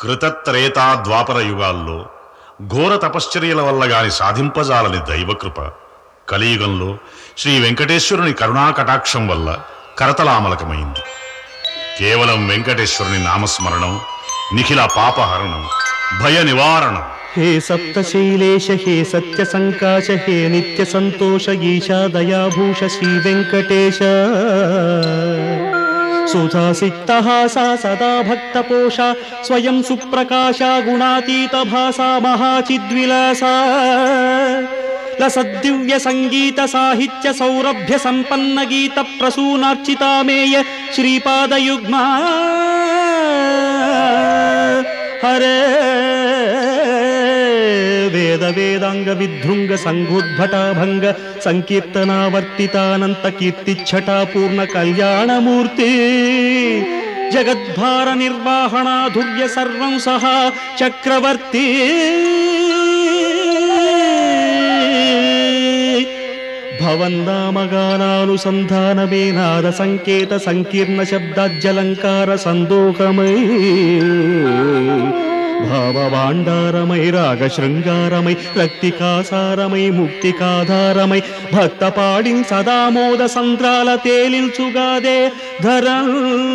కృతత్రేతా ద్వాపర యుగాల్లో ఘోర తపశ్చర్యల వల్ల గాని సాధింపజాలని దైవకృప కలియుగంలో శ్రీ వెంకటేశ్వరుని కరుణా కటాక్షం వల్ల కరతలామలకమైంది కేవలం వెంకటేశ్వరుని నామస్మరణం నిఖిల పాపహరణం భయ నివారణం హే సప్తశైలేశ హే సత్య సంకాశ హే నిత్య సంతోష ఈశా దయాభూష శ్రీ వెంకటేశ సుధాసిక్తహాసా సదా భక్తపోష స్వయం సుప్రకాశ గుణాతీత భాసా మహాచిద్విలాసా లసద్దివ్య సంగీత సాహిత్య సౌరభ్య సంపన్న గీత ప్రసూనార్చితామేయ శ్రీపాదయుగ్మా హరే వేద వేదాంగ విధృంగ సంఘోద్భటాభంగ సంకీర్తనావర్తితానంత కీర్తిఛటా పూర్ణ కళ్యాణమూర్తి జగద్భార నిర్వాహణాధుర్య సర్వం సహా చక్రవర్తి భవన్నామగానానుసంధానమే నాద సంకేత సంకీర్ణ శబ్దాజ్జలంకార సందోహమై భావభాండారమై రాగ శృంగారమై రక్తికాసారమై ముక్తికాధారమై భక్త పాడిన్ సదామోద సంద్రాల తేలించుగాదే ధరం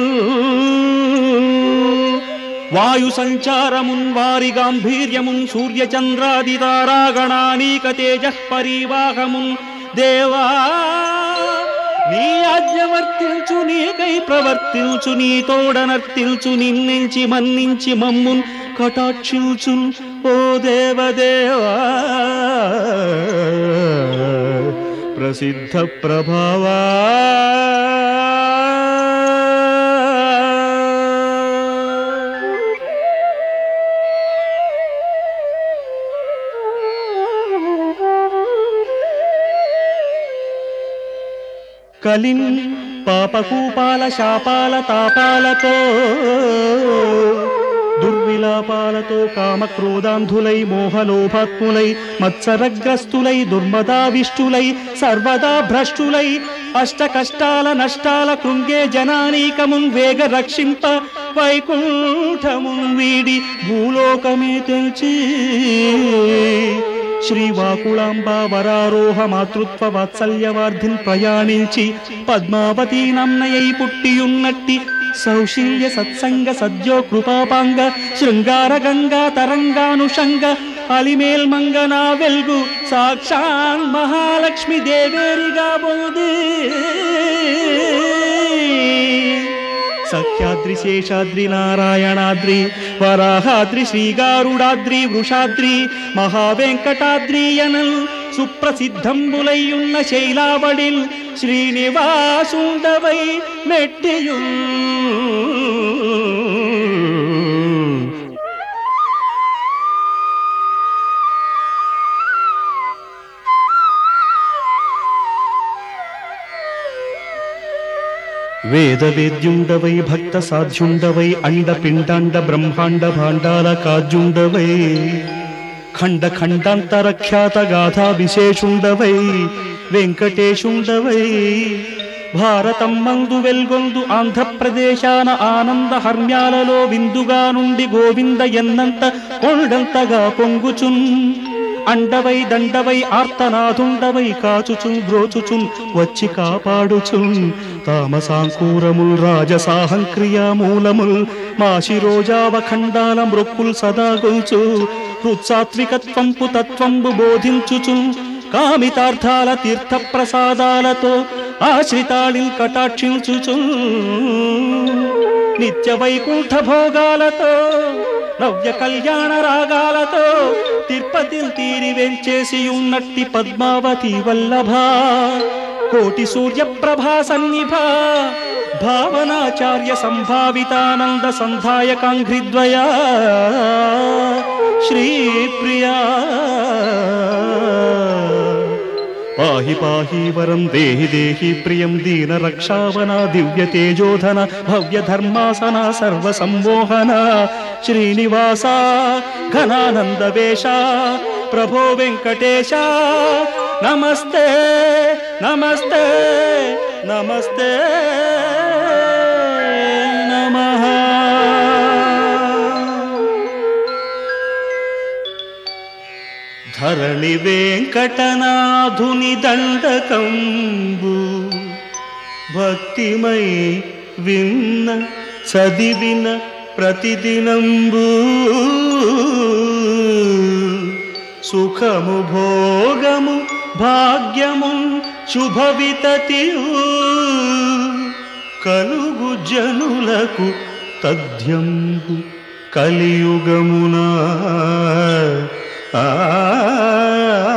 వాయు సంచారమున్ వారి గాంభీర్యమున్ సూర్య చంద్రాది తారాగణానీక తేజ పరివాహమున్ దేవా నీ ఆజ్ఞ వర్తించు నీకై ప్రవర్తించు నీ తోడనర్తించు నిన్నించి మన్నించి మమ్మున్ కటాక్షించు ఓ దేవదేవా ప్రసిద్ధ ప్రభావా కలిన్ పాపకూపాల శాపాల తాపాలతో దుర్విలాపాలతో కామక్రోధాంధులై మోహలోభాత్ములై మత్సరగ్రస్తులై దుర్మదావిష్టులై సర్వదా భ్రష్టులై అష్ట కష్టాల నష్టాల కృంగే జనానీకమున్ వేగ రక్షింప వైకుంఠమున్ వీడి భూలోకమే తెల్చి శ్రీ వాకుళాంబ వరారోహ మాతృత్వ వాత్సల్యవార్ధిన్ ప్రయాణించి పద్మావతి నన్నయై పుట్టియున్నట్టి సౌశీల్య సత్సంగ సద్యో కృపాపాంగ శృంగార గంగా తరంగానుషంగ అలిమేల్ మంగనా వెల్గు సాక్షాన్ మహాలక్ష్మి దేవేరిగా బోది సఖ్యాద్రి శేషాద్రి నారాయణాద్రి వరాహాద్రి శ్రీగారుడాద్రి వృషాద్రి మహావెంకటాద్రి అనల్ సుప్రసిద్ధంబులయ్యున్న శైలావడిల్ శ్రీనివాసుండవై మెట్టియు వేద వేద్యుండవై భక్త సాధ్యుండవై అండ పిండాండ బ్రహ్మాండ భాండాల కాజ్యుండవై ఖండ ఖండాంతర ఖ్యాత గాథా విశేషుండవై వెంకటేశుండవై భారతం మందు వెల్గొందు ఆంధ్రప్రదేశాన ఆనంద హర్మ్యాలలో విందుగా నుండి గోవింద ఎన్నంత కొండంతగా పొంగుచున్ అండవై దండవై ఆర్తనాథుండవై కాచుచున్ బ్రోచుచున్ వచ్చి కాపాడుచున్ తామసాంకూరముల్ రాజసాహం క్రియామూలముల్ మాశిరోజావ ఖండాల మృక్కుల్ సదా గొల్చు హృత్సాత్వికత్వంపు తత్వంబు బోధించుచున్ కామితార్థాల తీర్థ ప్రసాదాలతో ఆశ్రితాళిల్ కటాక్షించుచు నిత్య వైకుంఠ భోగాలతో నవ్య కళ్యాణ రాగాలతో తిరుపతిల్ తీరి వెంచేసి ఉన్నట్టి పద్మావతి వల్లభ కోటి సూర్య ప్రభా సన్నిభ భావనాచార్య సంభావితానంద సంధాయకాంఘ్రిద్వయా శ్రీప్రియా పాహి పాహి వరం దేహి దేహి ప్రియం దీన రక్షావన దివ్య తేజోధన భవ్య ధర్మాసన సర్వ సంమోహన శ్రీనివాస ఘనానంద వేష ప్రభో వెంకటేశ నమస్తే నమస్తే నమస్తే నమః ధరణి వెంకటనాథుని దండకంబు భక్తిమై విన్న చదివిన ప్రతిదినంబు సుఖము భోగము భాగ్యము శుభవితతియు కలుగు జనులకు తథ్యంబు కలియుగమునా ఆ